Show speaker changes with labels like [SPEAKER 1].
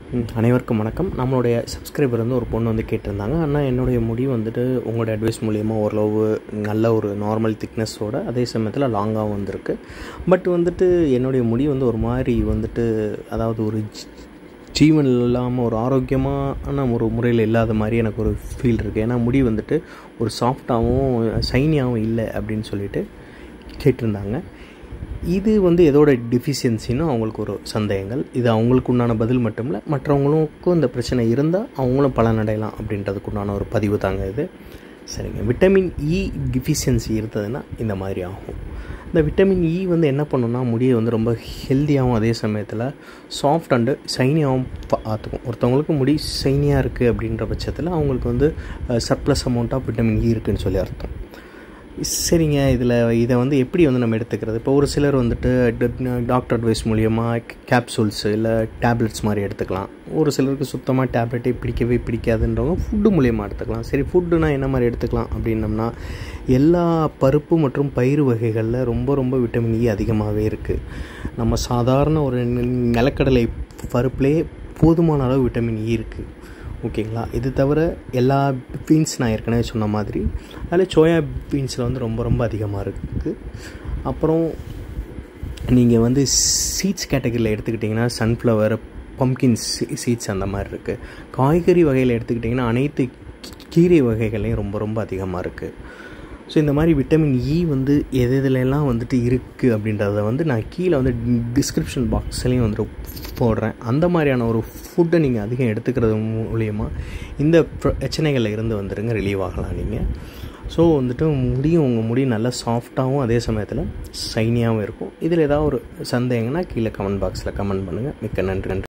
[SPEAKER 1] ம், அனைவருக்கும் வணக்கம் நம்மளுடைய சப்ஸ்கிரைபர் வந்து ஒரு பொண்ணு வந்து கேட்டிருந்தாங்க ஆனால் என்னுடைய முடி வந்துட்டு உங்களோட அட்வைஸ் மூலியமா ஓரளவு நல்ல ஒரு நார்மல் திக்னஸோட அதே சமயத்தில் லாங்காகவும் வந்திருக்கு பட் வந்துட்டு என்னுடைய முடி வந்து ஒரு மாதிரி வந்துட்டு அதாவது ஒரு ஜீ- ஜீவன் இல்லாமல் ஒரு ஆரோக்கியமான ஒரு முறையில் இல்லாத மாதிரி எனக்கு ஒரு ஃபீல் இருக்குது ஏன்னா முடி வந்துட்டு ஒரு சாஃப்டாகவும் ஷைனியாகவும் இல்லை அப்படின்னு சொல்லிட்டு கேட்டிருந்தாங்க இது வந்து எதோட டிஃபிஷியன்சின்னு அவங்களுக்கு ஒரு சந்தேகங்கள் இது அவங்களுக்கு உண்டான பதில் மட்டும் இல்லை மற்றவங்களுக்கும் இந்த பிரச்சனை இருந்தால் அவங்களும் பலனடையலாம் அப்படின்றதுக்கு உண்டான ஒரு பதிவு தாங்க இது சரிங்க விட்டமின் இ டிஃபிஷியன்சி இருந்ததுன்னா இந்த மாதிரி ஆகும் இந்த விட்டமின் இ வந்து என்ன பண்ணுன்னா முடியை வந்து ரொம்ப ஹெல்த்தியாகவும் அதே சமயத்தில் சாஃப்ட் அண்டு ஷைனியாகவும் பார்த்துக்கும் ஒருத்தவங்களுக்கு முடி ஷைனியாக இருக்குது அப்படின்ற பட்சத்தில் அவங்களுக்கு வந்து surplus amount of vitamin E இருக்குன்னு சொல்லி அர்த்தம் சரிங்க இதில் இதை வந்து எப்படி வந்து நம்ம எடுத்துக்கிறது இப்போ ஒரு சிலர் வந்துட்டு டாக்டர் அட்வைஸ் மூலியமாக கேப்சூல்ஸ் இல்லை டேப்லெட்ஸ் மாதிரி எடுத்துக்கலாம் ஒரு சிலருக்கு சுத்தமாக டேப்லெட்டே பிடிக்கவே பிடிக்காதுன்றவங்க ஃபுட்டு மூலியமாக எடுத்துக்கலாம் சரி ஃபுட்டுனா என்ன மாதிரி எடுத்துக்கலாம் அப்படின்னம்னா எல்லா பருப்பு மற்றும் பயிறு வகைகளில் ரொம்ப ரொம்ப விட்டமின் இ அதிகமாகவே இருக்குது நம்ம சாதாரண ஒரு நிலக்கடலை பருப்புலேயே போதுமான அளவு விட்டமின் இ இருக்குது ஓகேங்களா இது தவிர எல்லா பீன்ஸ் நான் ஏற்கனவே சொன்ன மாதிரி அதில் சோயா பீன்ஸில் வந்து ரொம்ப ரொம்ப அதிகமாக இருக்குது அப்புறம் நீங்கள் வந்து சீட்ஸ் கேட்டகரியில் எடுத்துக்கிட்டிங்கன்னா சன்ஃப்ளவர் பம்கின் சீட்ஸ் அந்த மாதிரி இருக்குது காய்கறி வகையில் எடுத்துக்கிட்டிங்கன்னா அனைத்து கீரை வகைகளையும் ரொம்ப ரொம்ப அதிகமாக இருக்குது ஸோ இந்த மாதிரி விட்டமின் இ வந்து எது எதுலெல்லாம் வந்துட்டு இருக்குது அப்படின்றத வந்து நான் கீழே வந்து டிஸ்கிரிப்ஷன் பாக்ஸ்லேயும் வந்துட்டு போடுறேன் அந்த மாதிரியான ஒரு ஃபுட்டை நீங்கள் அதிகம் எடுத்துக்கிறது மூலியமா இந்த பிரச்சனைகளில் இருந்து வந்துடுங்க ரிலீவ் ஆகலாம் நீங்கள் ஸோ வந்துட்டு முடியும் உங்கள் முடி நல்லா சாஃப்டாகவும் அதே சமயத்தில் ஷைனியாகவும் இருக்கும் இதில் ஏதாவது ஒரு சந்தேகம்னா கீழே கமெண்ட் பாக்ஸில் கமெண்ட் பண்ணுங்கள் மிக்க நன்றி நன்றி